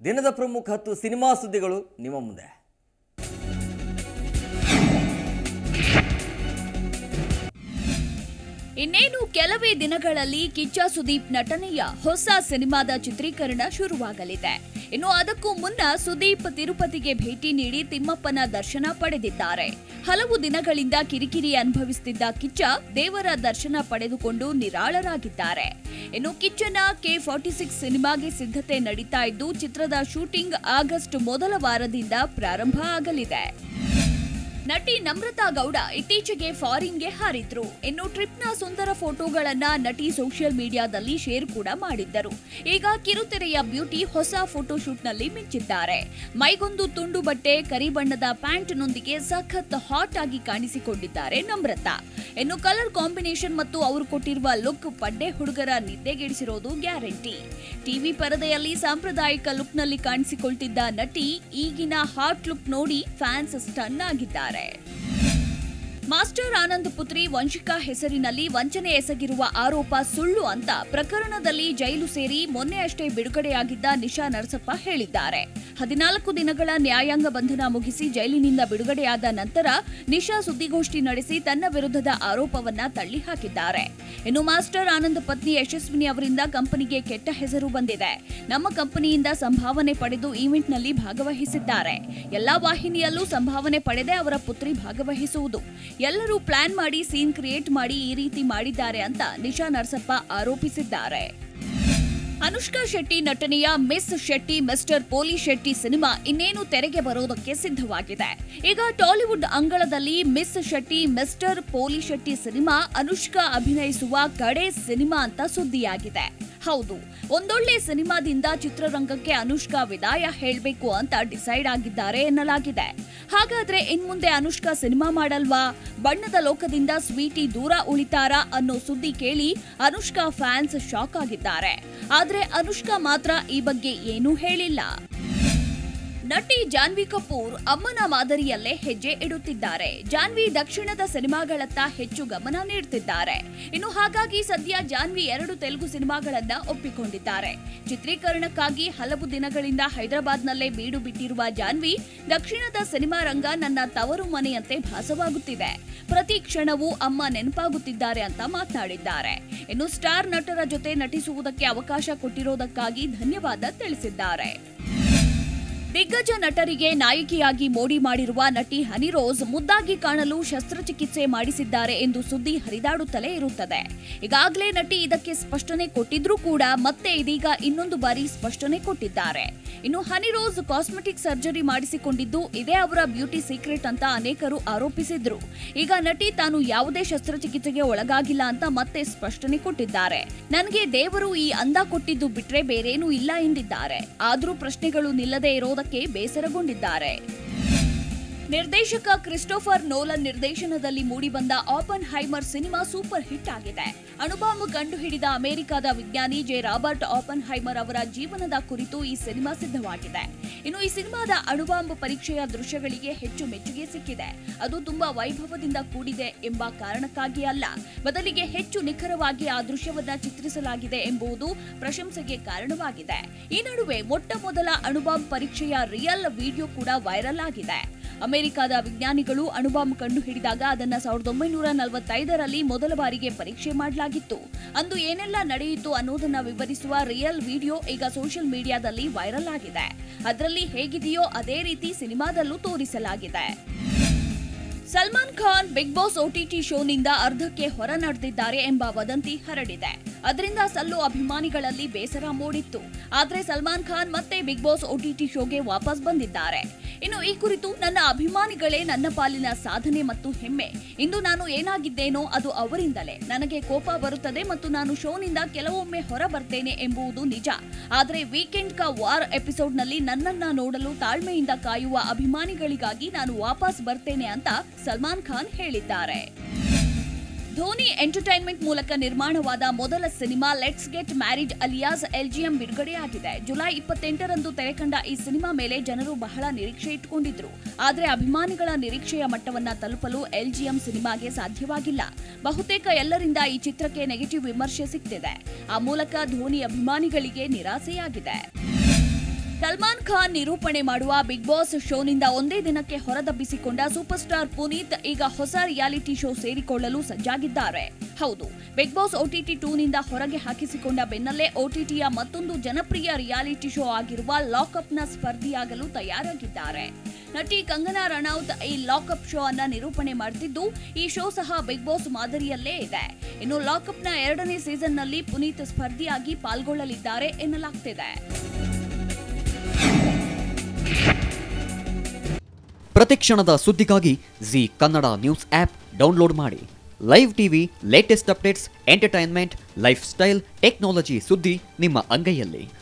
ದಿನದ ಪ್ರಮುಖ ಹತ್ತು ಸಿನಿಮಾ ಸುದ್ದಿಗಳು ನಿಮ್ಮ ಮುಂದೆ ಇನ್ನೇನು ಕೆಲವೇ ದಿನಗಳಲ್ಲಿ ಕಿಚ್ಚ ಸುದೀಪ್ ನಟನೆಯ ಹೊಸ ಸಿನಿಮಾದ ಚಿತ್ರೀಕರಣ ಶುರುವಾಗಲಿದೆ ಇನ್ನು ಅದಕ್ಕೂ ಮುನ್ನ ಸುದೀಪ್ ತಿರುಪತಿಗೆ ಭೇಟಿ ನೀಡಿ ತಿಮ್ಮಪ್ಪನ ದರ್ಶನ ಪಡೆದಿದ್ದಾರೆ ಹಲವು ದಿನಗಳಿಂದ ಕಿರಿಕಿರಿ ಅನುಭವಿಸುತ್ತಿದ್ದ ಕಿಚ್ಚ ದೇವರ ದರ್ಶನ ಪಡೆದುಕೊಂಡು ನಿರಾಳರಾಗಿದ್ದಾರೆ ಇನ್ನು ಕಿಚ್ಚನ ಕೆ ಫಾರ್ಟಿ ಸಿಕ್ಸ್ ಸಿನಿಮಾಗೆ ಸಿದ್ಧತೆ ನಡೀತಾ ಇದ್ದು ಚಿತ್ರದ ಶೂಟಿಂಗ್ ಆಗಸ್ಟ್ ಮೊದಲ ವಾರದಿಂದ ಪ್ರಾರಂಭ ಆಗಲಿದೆ ನಟಿ ನಮ್ರತಾ ಗೌಡ ಇತ್ತೀಚೆಗೆ ಫಾರಿನ್ಗೆ ಹಾರಿದ್ರು ಇನ್ನು ಟ್ರಿಪ್ನ ಸುಂದರ ಫೋಟೋಗಳನ್ನ ನಟಿ ಸೋಷಿಯಲ್ ಮೀಡಿಯಾದಲ್ಲಿ ಶೇರ್ ಕೂಡ ಮಾಡಿದ್ದರು ಈಗ ಕಿರುತೆರೆಯ ಬ್ಯೂಟಿ ಹೊಸ ಫೋಟೋಶೂಟ್ನಲ್ಲಿ ಮಿಂಚಿದ್ದಾರೆ ಮೈಗೊಂದು ತುಂಡು ಬಟ್ಟೆ ಕರಿ ಬಣ್ಣದ ಪ್ಯಾಂಟ್ನೊಂದಿಗೆ ಸಖತ್ ಹಾಟ್ ಆಗಿ ಕಾಣಿಸಿಕೊಂಡಿದ್ದಾರೆ ನಮ್ರತಾ ಇನ್ನು ಕಲರ್ ಕಾಂಬಿನೇಷನ್ ಮತ್ತು ಅವರು ಕೊಟ್ಟಿರುವ ಲುಕ್ ಪಡ್ಡೆ ಹುಡುಗರ ನಿದ್ದೆಗೆಡಿಸಿರೋದು ಗ್ಯಾರಂಟಿ ಟಿವಿ ಪರದೆಯಲ್ಲಿ ಸಾಂಪ್ರದಾಯಿಕ ಲುಕ್ನಲ್ಲಿ ಕಾಣಿಸಿಕೊಳ್ತಿದ್ದ ನಟಿ ಈಗಿನ ಹಾಟ್ ಲುಕ್ ನೋಡಿ ಫ್ಯಾನ್ಸ್ ಸ್ಟನ್ ಆಗಿದ್ದಾರೆ ಮಾಸ್ಟರ್ ಆನಂದ್ ಪುತ್ರಿ ವಂಶಿಕಾ ಹೆಸರಿನಲ್ಲಿ ವಂಚನೆ ಎಸಗಿರುವ ಆರೋಪ ಸುಳ್ಳು ಅಂತ ಪ್ರಕರಣದಲ್ಲಿ ಜೈಲು ಸೇರಿ ಮೊನ್ನೆ ಅಷ್ಟೇ ಬಿಡುಗಡೆಯಾಗಿದ್ದ ನಿಶಾ ನರಸಪ್ಪ ಹೇಳಿದ್ದಾರೆ ಹದಿನಾಲ್ಕು ದಿನಗಳ ನ್ಯಾಯಾಂಗ ಬಂಧನ ಮುಗಿಸಿ ಜೈಲಿನಿಂದ ಬಿಡುಗಡೆಯಾದ ನಂತರ ನಿಶಾ ಸುದ್ದಿಗೋಷ್ಠಿ ನಡೆಸಿ ತನ್ನ ವಿರುದ್ಧದ ಆರೋಪವನ್ನ ತಳ್ಳಿ ಹಾಕಿದ್ದಾರೆ ಇನ್ನು ಮಾಸ್ಟರ್ ಆನಂದ್ ಪತ್ನಿ ಯಶಸ್ವಿನಿ ಅವರಿಂದ ಕಂಪನಿಗೆ ಕೆಟ್ಟ ಹೆಸರು ಬಂದಿದೆ ನಮ್ಮ ಕಂಪನಿಯಿಂದ ಸಂಭಾವನೆ ಪಡೆದು ಈವೆಂಟ್ನಲ್ಲಿ ಭಾಗವಹಿಸಿದ್ದಾರೆ ಎಲ್ಲಾ ವಾಹಿನಿಯಲ್ಲೂ ಸಂಭಾವನೆ ಪಡೆದೇ ಅವರ ಪುತ್ರಿ ಭಾಗವಹಿಸುವುದು ಎಲ್ಲರೂ ಪ್ಲಾನ್ ಮಾಡಿ ಸೀನ್ ಕ್ರಿಯೇಟ್ ಮಾಡಿ ಈ ರೀತಿ ಮಾಡಿದ್ದಾರೆ ಅಂತ ನಿಶಾ ನರಸಪ್ಪ ಆರೋಪಿಸಿದ್ದಾರೆ ಅನುಷ್ಕಾ ಶೆಟ್ಟಿ ನಟನೆಯ ಮಿಸ್ ಶೆಟ್ಟಿ ಮಿಸ್ಟರ್ ಪೋಲಿ ಶೆಟ್ಟಿ ಸಿನಿಮಾ ಇನ್ನೇನು ತೆರೆಗೆ ಬರೋದಕ್ಕೆ ಸಿದ್ಧವಾಗಿದೆ ಈಗ ಟಾಲಿವುಡ್ ಅಂಗಳದಲ್ಲಿ ಮಿಸ್ ಶೆಟ್ಟಿ ಮಿಸ್ಟರ್ ಪೋಲಿ ಶೆಟ್ಟಿ ಸಿನಿಮಾ ಅನುಷ್ಕಾ ಅಭಿನಯಿಸುವ ಕಡೆ ಸಿನಿಮಾ ಅಂತ ಸುದ್ದಿಯಾಗಿದೆ ಹೌದು ಒಂದೊಳ್ಳೆ ಸಿನಿಮಾದಿಂದ ಚಿತ್ರರಂಗಕ್ಕೆ ಅನುಷ್ಕಾ ವಿದಾಯ ಹೇಳಬೇಕು ಅಂತ ಡಿಸೈಡ್ ಆಗಿದ್ದಾರೆ ಎನ್ನಲಾಗಿದೆ ಹಾಗಾದ್ರೆ ಇನ್ಮುಂದೆ ಅನುಷ್ಕಾ ಸಿನಿಮಾ ಮಾಡಲ್ವಾ ಬಣ್ಣದ ಲೋಕದಿಂದ ಸ್ವೀಟಿ ದೂರ ಉಳಿತಾರಾ ಅನ್ನೋ ಸುದ್ದಿ ಕೇಳಿ ಅನುಷ್ಕಾ ಫ್ಯಾನ್ಸ್ ಶಾಕ್ ಆಗಿದ್ದಾರೆ ಆದ್ರೆ ಅನುಷ್ಕಾ ಮಾತ್ರ ಈ ಬಗ್ಗೆ ಏನೂ ಹೇಳಿಲ್ಲ ನಟಿ ಜಾನ್ವಿ ಕಪೂರ್ ಅಮ್ಮನ ಮಾದರಿಯಲ್ಲೇ ಹೆಜ್ಜೆ ಇಡುತ್ತಿದ್ದಾರೆ ಜಾನ್ವಿ ದಕ್ಷಿಣದ ಸಿನಿಮಾಗಳತ್ತ ಹೆಚ್ಚು ಗಮನ ನೀಡುತ್ತಿದ್ದಾರೆ ಇನ್ನು ಹಾಗಾಗಿ ಸದ್ಯ ಜಾನ್ವಿ ಎರಡು ತೆಲುಗು ಸಿನಿಮಾಗಳನ್ನ ಒಪ್ಪಿಕೊಂಡಿದ್ದಾರೆ ಚಿತ್ರೀಕರಣಕ್ಕಾಗಿ ಹಲವು ದಿನಗಳಿಂದ ಹೈದರಾಬಾದ್ನಲ್ಲೇ ಬೀಡು ಬಿಟ್ಟಿರುವ ಜಾನ್ವಿ ದಕ್ಷಿಣದ ಸಿನಿಮಾ ರಂಗ ನನ್ನ ತವರು ಮನೆಯಂತೆ ಭಾಸವಾಗುತ್ತಿದೆ ಪ್ರತಿ ಕ್ಷಣವೂ ಅಮ್ಮ ನೆನಪಾಗುತ್ತಿದ್ದಾರೆ ಅಂತ ಮಾತನಾಡಿದ್ದಾರೆ ಇನ್ನು ಸ್ಟಾರ್ ನಟರ ಜೊತೆ ನಟಿಸುವುದಕ್ಕೆ ಅವಕಾಶ ಕೊಟ್ಟಿರೋದಕ್ಕಾಗಿ ಧನ್ಯವಾದ ತಿಳಿಸಿದ್ದಾರೆ ದಿಗ್ಗಜ ನಟರಿಗೆ ನಾಯಕಿಯಾಗಿ ಮೋಡಿ ಮಾಡಿರುವ ನಟಿ ಹನಿರೋಸ್ ಮುದ್ದಾಗಿ ಕಾಣಲು ಶಸ್ತ್ರಚಿಕಿತ್ಸೆ ಮಾಡಿಸಿದ್ದಾರೆ ಎಂದು ಸುದ್ದಿ ಹರಿದಾಡುತ್ತಲೇ ಇರುತ್ತದೆ ಈಗಾಗಲೇ ನಟಿ ಇದಕ್ಕೆ ಸ್ಪಷ್ಟನೆ ಕೊಟ್ಟಿದ್ರೂ ಕೂಡ ಮತ್ತೆ ಇದೀಗ ಇನ್ನೊಂದು ಬಾರಿ ಸ್ಪಷ್ಟನೆ ಕೊಟ್ಟಿದ್ದಾರೆ ಇನ್ನು ಹನಿರೋಸ್ ಕಾಸ್ಮೆಟಿಕ್ ಸರ್ಜರಿ ಮಾಡಿಸಿಕೊಂಡಿದ್ದು ಇದೇ ಅವರ ಬ್ಯೂಟಿ ಸೀಕ್ರೆಟ್ ಅಂತ ಅನೇಕರು ಆರೋಪಿಸಿದ್ರು ಈಗ ನಟಿ ತಾನು ಯಾವುದೇ ಶಸ್ತ್ರಚಿಕಿತ್ಸೆಗೆ ಒಳಗಾಗಿಲ್ಲ ಅಂತ ಮತ್ತೆ ಸ್ಪಷ್ಟನೆ ಕೊಟ್ಟಿದ್ದಾರೆ ನನಗೆ ದೇವರು ಈ ಅಂದ ಕೊಟ್ಟಿದ್ದು ಬಿಟ್ರೆ ಬೇರೇನೂ ಇಲ್ಲ ಎಂದಿದ್ದಾರೆ ಆದ್ರೂ ಪ್ರಶ್ನೆಗಳು ನಿಲ್ಲದೆ ಇರೋದಕ್ಕೆ ಬೇಸರಗೊಂಡಿದ್ದಾರೆ ನಿರ್ದೇಶಕ ಕ್ರಿಸ್ಟೋಫರ್ ನೋಲನ್ ನಿರ್ದೇಶನದಲ್ಲಿ ಮೂಡಿಬಂದ Oppenheimer cinema super hit ಆಗಿದೆ ಅಣುಬಾಂಬ್ ಕಂಡುಹಿಡಿದ ಅಮೆರಿಕದ ವಿಜ್ಞಾನಿ ಜೆ ರಾಬರ್ಟ್ ಆಪನ್ ಹೈಮರ್ ಅವರ ಜೀವನದ ಕುರಿತು ಈ ಸಿನಿಮಾ ಸಿದ್ಧವಾಗಿದೆ ಇನ್ನು ಈ ಸಿನಿಮಾದ ಅಣುಬಾಂಬ್ ಪರೀಕ್ಷೆಯ ದೃಶ್ಯಗಳಿಗೆ ಹೆಚ್ಚು ಮೆಚ್ಚುಗೆ ಸಿಕ್ಕಿದೆ ಅದು ತುಂಬಾ ವೈಭವದಿಂದ ಕೂಡಿದೆ ಎಂಬ ಕಾರಣಕ್ಕಾಗಿ ಅಲ್ಲ ಬದಲಿಗೆ ಹೆಚ್ಚು ನಿಖರವಾಗಿ ಆ ದೃಶ್ಯವನ್ನ ಚಿತ್ರಿಸಲಾಗಿದೆ ಎಂಬುದು ಪ್ರಶಂಸೆಗೆ ಕಾರಣವಾಗಿದೆ ಈ ನಡುವೆ ಮೊಟ್ಟ ಮೊದಲ ಅಣುಬಾಂಬ್ ಪರೀಕ್ಷೆಯ ರಿಯಲ್ ವಿಡಿಯೋ ಕೂಡ ವೈರಲ್ ಆಗಿದೆ ಅಮೆರಿಕದ ವಿಜ್ಞಾನಿಗಳು ಅಣುಬಾಂಬ್ ಕಂಡುಹಿಡಿದಾಗ ಅದನ್ನ ಸಾವಿರದ ಒಂಬೈನೂರ ನಲವತ್ತೈದರಲ್ಲಿ ಮೊದಲ ಬಾರಿಗೆ ಪರೀಕ್ಷೆ ಮಾಡಲಾಗಿತ್ತು ಅಂದು ಏನೆಲ್ಲ ನಡೆಯಿತು ಅನ್ನೋದನ್ನ ವಿವರಿಸುವ ರಿಯಲ್ ವಿಡಿಯೋ ಈಗ ಸೋಷಿಯಲ್ ಮೀಡಿಯಾದಲ್ಲಿ ವೈರಲ್ ಆಗಿದೆ ಅದರಲ್ಲಿ ಹೇಗಿದೆಯೋ ಅದೇ ರೀತಿ ಸಿನಿಮಾದಲ್ಲೂ ತೋರಿಸಲಾಗಿದೆ Salman Khan Bigg Boss OTT ಶೋನಿಂದ ಅರ್ಧಕ್ಕೆ ಹೊರ ನಡೆದಿದ್ದಾರೆ ಎಂಬ ವದಂತಿ ಹರಡಿದೆ ಅದರಿಂದ ಸಲ್ಲು ಅಭಿಮಾನಿಗಳಲ್ಲಿ ಬೇಸರ ಮೂಡಿತ್ತು ಆದ್ರೆ ಸಲ್ಮಾನ್ ಖಾನ್ ಮತ್ತೆ ಬಿಗ್ ಬಾಸ್ ಒಟಿಟಿ ಶೋಗೆ ವಾಪಸ್ ಬಂದಿದ್ದಾರೆ ಇನ್ನು ಈ ಕುರಿತು ನನ್ನ ಅಭಿಮಾನಿಗಳೇ ನನ್ನ ಪಾಲಿನ ಸಾಧನೆ ಮತ್ತು ಹೆಮ್ಮೆ ಇಂದು ನಾನು ಏನಾಗಿದ್ದೇನೋ ಅದು ಅವರಿಂದಲೇ ನನಗೆ ಕೋಪ ಬರುತ್ತದೆ ಮತ್ತು ನಾನು ಶೋನಿಂದ ಕೆಲವೊಮ್ಮೆ ಹೊರ ಬರ್ತೇನೆ ಎಂಬುದು ನಿಜ ಆದ್ರೆ ವೀಕೆಂಡ್ ಕಾ ವಾರ್ ಎಪಿಸೋಡ್ನಲ್ಲಿ ನನ್ನನ್ನ ನೋಡಲು ತಾಳ್ಮೆಯಿಂದ ಕಾಯುವ ಅಭಿಮಾನಿಗಳಿಗಾಗಿ ನಾನು ವಾಪಸ್ ಬರ್ತೇನೆ ಅಂತ ಸಲ್ಮಾನ್ ಖಾನ್ ಹೇಳಿದ್ದಾರೆ ಧೋನಿ ಎಂಟರ್ಟೈನ್ಮೆಂಟ್ ಮೂಲಕ ನಿರ್ಮಾಣವಾದ ಮೊದಲ cinema let's get married alias LGM ಬಿಡುಗಡೆಯಾಗಿದೆ ಜುಲೈ ಇಪ್ಪತ್ತೆಂಟರಂದು ತೆರೆಕಂಡ ಈ ಸಿನಿಮಾ ಮೇಲೆ ಜನರು ಬಹಳ ನಿರೀಕ್ಷೆ ಇಟ್ಟುಕೊಂಡಿದ್ರು ಆದರೆ ಅಭಿಮಾನಿಗಳ ನಿರೀಕ್ಷೆಯ ಮಟ್ಟವನ್ನ ತಲುಪಲು ಎಲ್ಜಿಎಂ ಸಿನಿಮಾಗೆ ಸಾಧ್ಯವಾಗಿಲ್ಲ ಬಹುತೇಕ ಎಲ್ಲರಿಂದ ಈ ಚಿತ್ರಕ್ಕೆ ನೆಗೆಟಿವ್ ವಿಮರ್ಶೆ ಸಿಗ್ತಿದೆ ಆ ಮೂಲಕ ಧೋನಿ ಅಭಿಮಾನಿಗಳಿಗೆ ನಿರಾಸೆಯಾಗಿದೆ ಸಲ್ಮಾನ್ ಖಾನ್ ನಿರೂಪಣೆ ಮಾಡುವ ಬಿಗ್ ಬಾಸ್ ಶೋನಿಂದ ಒಂದೇ ದಿನಕ್ಕೆ ಹೊರದಬ್ಬಿಸಿಕೊಂಡ ಸೂಪರ್ ಸ್ಟಾರ್ ಪುನೀತ್ ಈಗ ಹೊಸ ರಿಯಾಲಿಟಿ ಶೋ ಸೇರಿಕೊಳ್ಳಲು ಸಜ್ಜಾಗಿದ್ದಾರೆ ಹೌದು ಬಿಗ್ ಬಾಸ್ ಓಟಿಟಿ ಟೂನಿಂದ ಹೊರಗೆ ಹಾಕಿಸಿಕೊಂಡ ಬೆನ್ನಲ್ಲೇ ಓಟಿಟಿಯ ಮತ್ತೊಂದು ಜನಪ್ರಿಯ ರಿಯಾಲಿಟಿ ಶೋ ಆಗಿರುವ ಲಾಕ್ಅಪ್ನ ಸ್ಪರ್ಧಿಯಾಗಲು ತಯಾರಾಗಿದ್ದಾರೆ ನಟಿ ಕಂಗನಾ ರನೌತ್ ಈ ಲಾಕ್ಅಪ್ ಶೋ ಅನ್ನ ನಿರೂಪಣೆ ಮಾಡ್ತಿದ್ದು ಈ ಶೋ ಸಹ ಬಿಗ್ ಬಾಸ್ ಮಾದರಿಯಲ್ಲೇ ಇದೆ ಇನ್ನು ಲಾಕ್ಅಪ್ನ ಎರಡನೇ ಸೀಸನ್ನಲ್ಲಿ ಪುನೀತ್ ಸ್ಪರ್ಧಿಯಾಗಿ ಪಾಲ್ಗೊಳ್ಳಲಿದ್ದಾರೆ ಎನ್ನಲಾಗ್ತಿದೆ ಪ್ರತಿಕ್ಷಣದ ಸುದ್ದಿಗಾಗಿ Zee Kannada news app download ಮಾಡಿ live TV latest updates entertainment lifestyle technology ಸುದ್ದಿ ನಿಮ್ಮ ಅಂಗೈಯಲ್ಲಿ